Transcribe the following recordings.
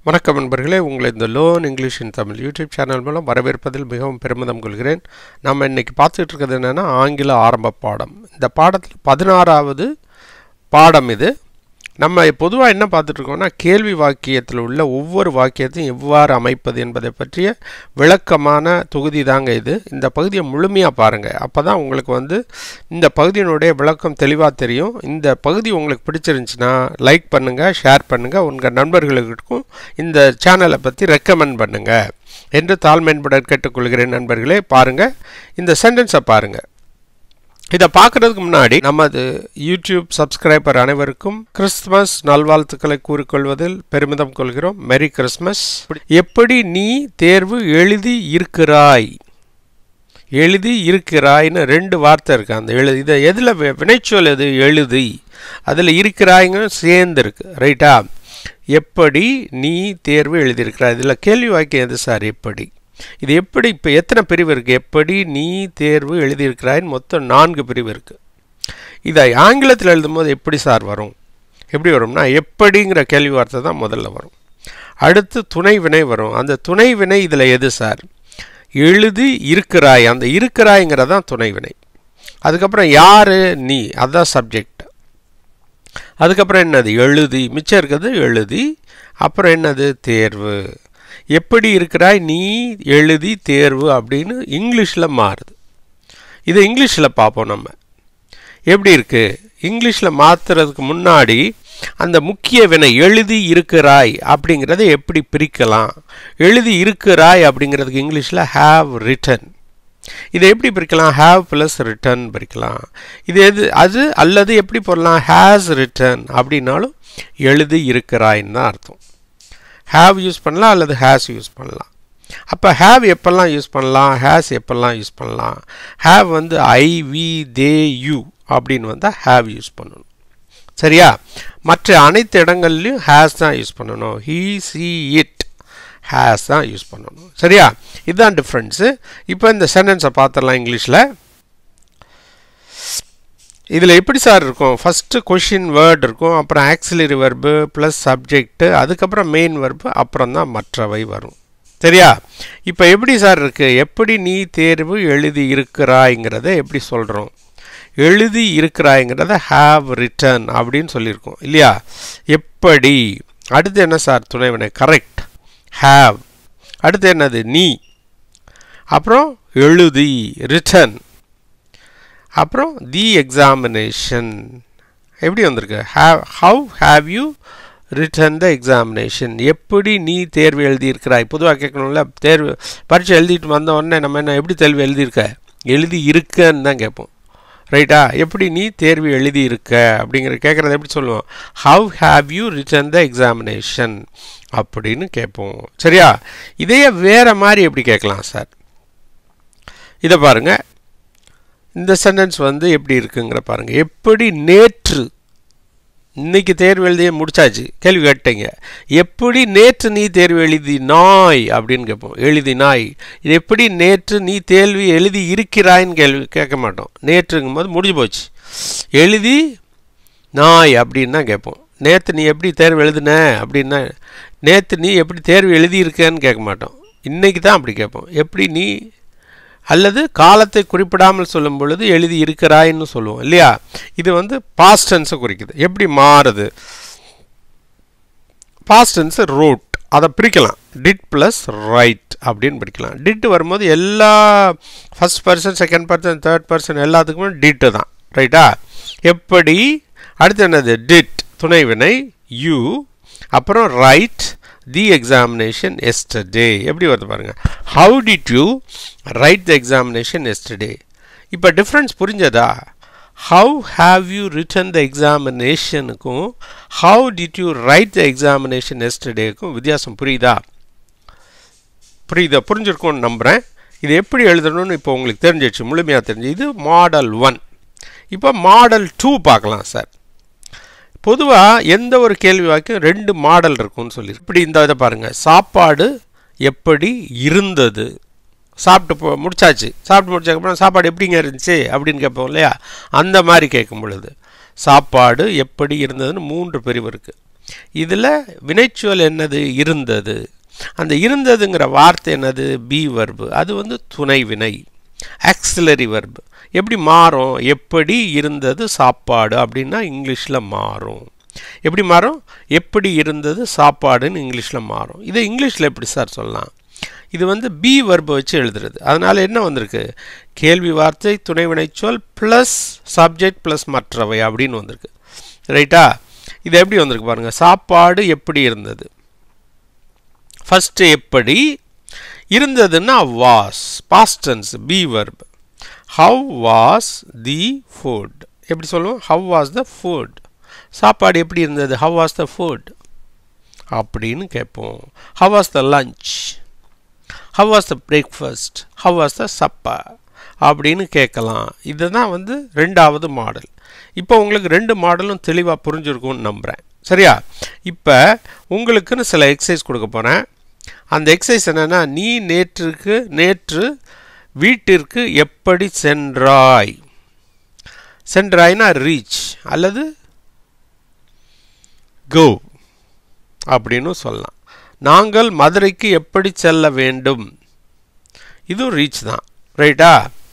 வணக்கம் நண்பர்களே உங்களை இந்த learn English in Tamil YouTube channel மூலம் வரவேற்பதில் மிகவும் பெருமிதம் கொள்கிறேன் நம்ம இன்னைக்கு பார்த்துட்டு இருக்கிறது என்னென்னா ஆங்கில ஆரம்ப பாடம் இந்த பாடத்தில் பதினாறாவது பாடம் இது நம்ம பொதுவாக என்ன பார்த்துட்டு இருக்கோம்னா கேள்வி வாக்கியத்தில் உள்ள ஒவ்வொரு வாக்கியத்தையும் எவ்வாறு அமைப்பது என்பதை பற்றிய விளக்கமான தொகுதி தாங்க இது இந்த பகுதியை முழுமையாக பாருங்கள் அப்போ தான் உங்களுக்கு வந்து இந்த பகுதியினுடைய விளக்கம் தெளிவாக தெரியும் இந்த பகுதி உங்களுக்கு பிடிச்சிருந்துச்சுன்னா லைக் பண்ணுங்கள் ஷேர் பண்ணுங்கள் உங்கள் நண்பர்களுக்கும் இந்த சேனலை பற்றி ரெக்கமெண்ட் பண்ணுங்கள் என்று தாழ்மைன்பட கேட்டுக்கொள்கிறேன் நண்பர்களே பாருங்கள் இந்த சென்டென்ஸை பாருங்கள் இதை பார்க்குறதுக்கு முன்னாடி நமது யூடியூப் சப்ஸ்கிரைபர் அனைவருக்கும் கிறிஸ்துமஸ் நல்வாழ்த்துக்களை கூறிக்கொள்வதில் பெருமிதம் கொள்கிறோம் மெரி கிறிஸ்மஸ் எப்படி நீ தேர்வு எழுதி இருக்கிறாய் எழுதி இருக்கிறாய்னு ரெண்டு வார்த்தை இருக்கு அந்த எழு இதை எதில் வினைச்சொல் எது எழுதி அதில் இருக்கிறாய்ங்க சேர்ந்து இருக்கு ரைட்டா எப்படி நீ தேர்வு எழுதியிருக்கிறாய் இதில் கேள்வி வாக்கியம் எது சார் எப்படி இது எப்படி இப்போ எத்தனை பிரிவு இருக்குது எப்படி நீ தேர்வு எழுதியிருக்கிறாயின்னு மொத்தம் நான்கு பிரிவு இருக்குது இதை ஆங்கிலத்தில் எழுதும்போது எப்படி சார் வரும் எப்படி வரும்னா எப்படிங்கிற கேள்வி வார்த்தை தான் முதல்ல வரும் அடுத்து துணை வினை வரும் அந்த துணை வினை இதில் எது சார் எழுதி இருக்கிறாய் அந்த இருக்கிறாய்ங்கிறதான் துணை வினை அதுக்கப்புறம் யார் நீ அதுதான் சப்ஜெக்ட் அதுக்கப்புறம் என்னது எழுதி மிச்சம் இருக்கிறது எழுதி அப்புறம் என்னது தேர்வு எப்படி இருக்கிறாய் நீ எழுதி தேர்வு அப்படின்னு இங்கிலீஷில் மாறுது இது இங்கிலீஷில் பார்ப்போம் நம்ம எப்படி இருக்குது இங்கிலீஷில் மாற்றுறதுக்கு முன்னாடி அந்த முக்கிய வினை எழுதி இருக்கிறாய் அப்படிங்கிறத எப்படி பிரிக்கலாம் எழுதி இருக்கிறாய் அப்படிங்கிறதுக்கு இங்கிலீஷில் ஹாவ் ரிட்டன் இதை எப்படி பிரிக்கலாம் ஹாவ் ப்ளஸ் ரிட்டன் பிரிக்கலாம் இது எது அது அல்லது எப்படி போடலாம் ஹேஸ் ரிட்டன் அப்படின்னாலும் எழுதி இருக்கிறாயின்னு தான் அர்த்தம் ஹேவ் யூஸ் பண்ணலாம் அல்லது ஹேஸ் யூஸ் பண்ணலாம் அப்போ ஹேவ் எப்பெல்லாம் யூஸ் பண்ணலாம் ஹேஸ் எப்பெல்லாம் யூஸ் பண்ணலாம் ஹேவ் வந்து ஐ வி தே யூ அப்படின்னு வந்தால் ஹேவ் யூஸ் பண்ணணும் சரியா மற்ற அனைத்து இடங்கள்லையும் ஹேஸ் தான் யூஸ் பண்ணணும் ஹீ சி இட் ஹேஸ் தான் யூஸ் பண்ணணும் சரியா இதுதான் டிஃப்ரென்ஸு இப்போ இந்த சென்டென்ஸை பார்த்துடலாம் இங்கிலீஷில் இதில் எப்படி சார் இருக்கும் ஃபஸ்ட்டு கொஷின் வேர்ட் இருக்கும் அப்புறம் ஆக்சிலரி வெர்பு ப்ளஸ் சப்ஜெக்ட்டு அதுக்கப்புறம் மெயின் வெர்பு அப்புறம் தான் மற்றவை வரும் சரியா இப்போ எப்படி சார் இருக்குது எப்படி நீ தேர்வு எழுதி இருக்கிறாய்ங்கிறத எப்படி சொல்கிறோம் எழுதி இருக்கிறாய்ங்கிறத ஹாவ் ரிட்டன் அப்படின்னு சொல்லியிருக்கோம் இல்லையா எப்படி அடுத்து என்ன சார் துணைவினை கரெக்ட் ஹாவ் அடுத்து என்னது நீ அப்புறம் எழுதி ரிட்டன் அப்புறம் தி எக்ஸாமினேஷன் எப்படி வந்திருக்கு have how have you written the examination எப்படி நீ தேர்வு எழுதியிருக்கிறாய் பொதுவாக கேட்கணும்ல தேர்வு பரீட்சை எழுதிட்டு வந்த உடனே நம்ம என்ன எப்படி தேர்வு எழுதியிருக்க எழுதி இருக்கன்னு தான் கேட்போம் ரைட்டா எப்படி நீ தேர்வு எழுதி இருக்க அப்படிங்கிற கேட்குறத எப்படி சொல்லுவோம் how have you written the examination அப்படின்னு கேட்போம் சரியா இதையே வேறு மாதிரி எப்படி கேட்கலாம் சார் இதை பாருங்கள் இந்த சென்டென்ஸ் வந்து எப்படி இருக்குங்கிற பாருங்கள் எப்படி நேற்று இன்னைக்கு தேர்வு எழுதிய முடிச்சாச்சு கேள்வி கேட்டீங்க எப்படி நேற்று நீ தேர்வு எழுதி நாய் அப்படின்னு கேட்போம் எழுதி நாய் இது எப்படி நேற்று நீ தேர்வு எழுதி இருக்கிறாய்ன்னு கேள்வி கேட்க மாட்டோம் நேற்றுங்கும் போது முடிஞ்சு போச்சு எழுதி நாய் அப்படின்னு தான் கேட்போம் நேற்று நீ எப்படி தேர்வு எழுதுன அப்படின்னா நேற்று நீ எப்படி தேர்வு எழுதியிருக்கேன்னு கேட்க மாட்டோம் இன்றைக்கி தான் அப்படி கேட்போம் எப்படி நீ அல்லது காலத்தை குறிப்பிடாமல் சொல்லும் பொழுது எழுதி இருக்கிறாய்ன்னு சொல்லுவோம் இல்லையா இது வந்து பாஸ்டன்ஸை குறிக்குது எப்படி மாறுது பாஸ்டன்ஸு ரோட் அதை பிரிக்கலாம் டிட் ப்ளஸ் ரைட் அப்படின்னு பிரிக்கலாம் டிட் வரும்போது எல்லா first person second person third person எல்லாத்துக்குமே டிட்டு தான் ரைட்டா எப்படி அடுத்து என்னது டிட் துணை வினை யூ அப்புறம் ரைட் தி எக்ஸாமினேஷன் எஸ்டர்டே எப்படி வருது பாருங்கள் how did you write the examination yesterday இப்போ டிஃப்ரென்ஸ் புரிஞ்சதா how have you written the எக்ஸாமினேஷனுக்கும் how did you write the examination எஸ்டர்டேக்கும் வித்தியாசம் புரியுதா புரியுதா புரிஞ்சிருக்கும்னு நம்புகிறேன் இது எப்படி எழுதணும்னு இப்போ உங்களுக்கு தெரிஞ்சிடுச்சு முழுமையாக தெரிஞ்சு இது மாடல் ஒன் இப்போ மாடல் டூ பார்க்கலாம் சார் பொதுவாக எந்த ஒரு கேள்வி வாக்கியம் ரெண்டு மாடல் இருக்கும்னு சொல்லி இப்படி இந்த இதை பாருங்கள் சாப்பாடு எப்படி இருந்தது சாப்பிட்டு போ முடிச்சாச்சு சாப்பிட்டு முடிச்சதுக்கப்புறம் சாப்பாடு எப்படிங்க இருந்துச்சு அப்படின்னு கேட்போம் இல்லையா அந்த மாதிரி கேட்கும் பொழுது சாப்பாடு எப்படி இருந்ததுன்னு மூன்று பிரிவு இருக்குது இதில் வினைச்சொல் என்னது இருந்தது அந்த இருந்ததுங்கிற வார்த்தை என்னது பி வர்பு அது வந்து துணை வினை ஆக்சிலரி வர்பு எப்படி மாறும் எப்படி இருந்தது சாப்பாடு அப்படின்னா இங்கிலீஷில் மாறும் எப்படி மாறும் எப்படி இருந்தது சாப்பாடுன்னு இங்கிலீஷில் மாறும் இதை இங்கிலீஷில் எப்படி சார் சொல்லலாம் இது வந்து பி வர்பை வச்சு எழுதுறது அதனால் என்ன வந்திருக்கு கேள்வி வார்த்தை துணை வினைச்சொல் ப்ளஸ் சப்ஜெக்ட் ப்ளஸ் மற்றவை அப்படின்னு வந்திருக்கு ரைட்டா இது எப்படி வந்திருக்கு பாருங்கள் சாப்பாடு எப்படி இருந்தது ஃபஸ்ட்டு எப்படி இருந்ததுன்னா was past tense be verb how was the food எப்படி சொல்லுவோம் ஹவ் வாஸ் த ஃபுட் சாப்பாடு எப்படி இருந்தது ஹவ் வாஸ் த ஃபுட் அப்படின்னு கேட்போம் how was the lunch how was the breakfast how was the supper அப்படின்னு கேட்கலாம் இதுதான் வந்து ரெண்டாவது மாடல் இப்போ உங்களுக்கு ரெண்டு மாடலும் தெளிவாக புரிஞ்சிருக்கும்னு நம்புகிறேன் சரியா இப்போ உங்களுக்குன்னு சில எக்ஸசைஸ் கொடுக்க போகிறேன் அந்த எக்ஸசைஸ் என்னென்னா நீ நேற்றுக்கு நேற்று வீட்டிற்கு எப்படி சென்றாய் சென்றாய்னா ரீச் அல்லது கோ அப்படின்னு சொல்லலாம் நாங்கள் மதுரைக்கு எப்படி செல்ல வேண்டும் இதுவும் ரீச் தான் ரைட்டா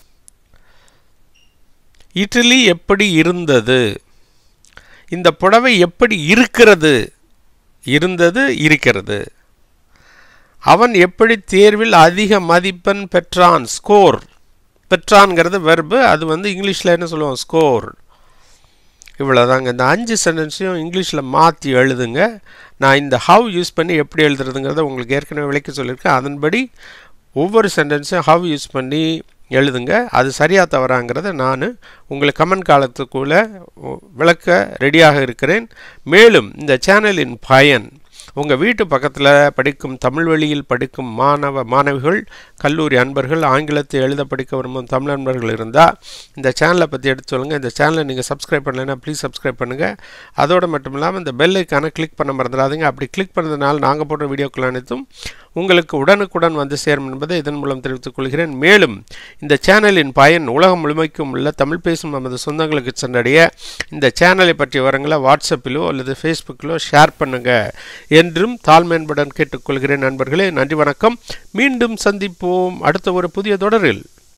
இட்லி எப்படி இருந்தது இந்த புடவை எப்படி இருக்கிறது இருந்தது இருக்கிறது அவன் எப்படி தேர்வில் அதிக மதிப்பெண் பெற்றான் ஸ்கோர் பெற்றான்ங்கிறது வெர்பு அது வந்து இங்கிலீஷில் என்ன சொல்லுவோம் ஸ்கோர் இவ்வளோதாங்க இந்த அஞ்சு சென்டென்ஸையும் இங்கிலீஷில் மாற்றி எழுதுங்க நான் இந்த ஹவ் யூஸ் பண்ணி எப்படி எழுதுறதுங்கிறத உங்களுக்கு ஏற்கனவே விளக்கி சொல்லியிருக்கேன் அதன்படி ஒவ்வொரு சென்டென்ஸையும் ஹவ் யூஸ் பண்ணி எழுதுங்க அது சரியாக தவறாங்கிறத நான் உங்களுக்கு கமெண்ட் காலத்துக்குள்ளே விளக்க ரெடியாக இருக்கிறேன் மேலும் இந்த சேனலின் பயன் உங்கள் வீட்டு பக்கத்தில் படிக்கும் தமிழ் வழியில் படிக்கும் மாணவ மாணவிகள் கல்லூரி அன்பர்கள் ஆங்கிலத்தை எழுத படிக்க விரும்பும் தமிழ் அன்பர்கள் இருந்தால் இந்த சேனலை பற்றி எடுத்து சொல்லுங்கள் இந்த சேனலை நீங்கள் சப்ஸ்கிரைப் பண்ணலைன்னா ப்ளீஸ் சப்ஸ்கிரைப் பண்ணுங்கள் அதோடு மட்டும் இல்லாமல் இந்த பெல் ஐக்கானை கிளிக் பண்ண மறந்துடாதீங்க அப்படி கிளிக் பண்ணதுனால நாங்கள் போடுற வீடியோக்கள் அனைத்தும் உங்களுக்கு உடனுக்குடன் வந்து சேரும் என்பதை இதன் மூலம் தெரிவித்துக் கொள்கிறேன் மேலும் இந்த சேனலின் பயன் உலகம் முழுமைக்கும் உள்ள தமிழ் பேசும் நமது சொந்தங்களுக்கு சென்றடைய இந்த சேனலை பற்றிய விவரங்களை வாட்ஸ்அப்பிலோ அல்லது ஃபேஸ்புக்கிலோ ஷேர் பண்ணுங்கள் என்றும் தாழ்மையன்புடன் கேட்டுக்கொள்கிறேன் நண்பர்களே நன்றி வணக்கம் மீண்டும் சந்திப்போம் அடுத்த ஒரு புதிய தொடரில்